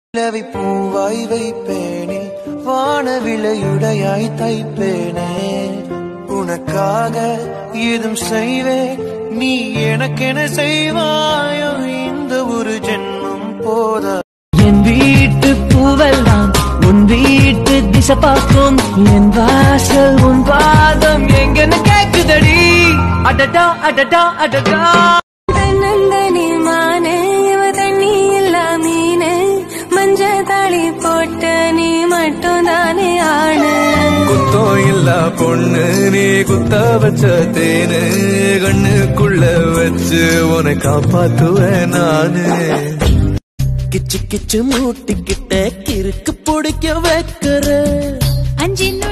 நிலவை பூவாய் வைப்பேனே வான விளையுடையாய் தைப்பேனே உனக்காக ஏதும் செய்வேன் நீ எனக்கென செய்வாயோ இந்த ஒரு ஜென்மம் போத என் வீட்டு பூவெல்லாம் உன் வீட்டு திசை பார்க்கும் என் வாசல் உன் பாதம் எங்கன்னு கேக்குதடி அடடா அடடா அடடா தன்னந்தனி மானே இவ தண்ணி இல்லா மீனே மஞ்ச தாளி போட்ட நீ மட்டும் தானே ஆணு குத்தம் இல்ல பொண்ணு நீ குத்த வச்ச தேனு கண்ணுக்குள்ள வச்சு உன்னை காப்பாத்துவேன் நானு கிச்சு கிச்சு மூட்டிக்கிட்ட கிறுக்கு பிடிக்க வைக்கிற அஞ்சின்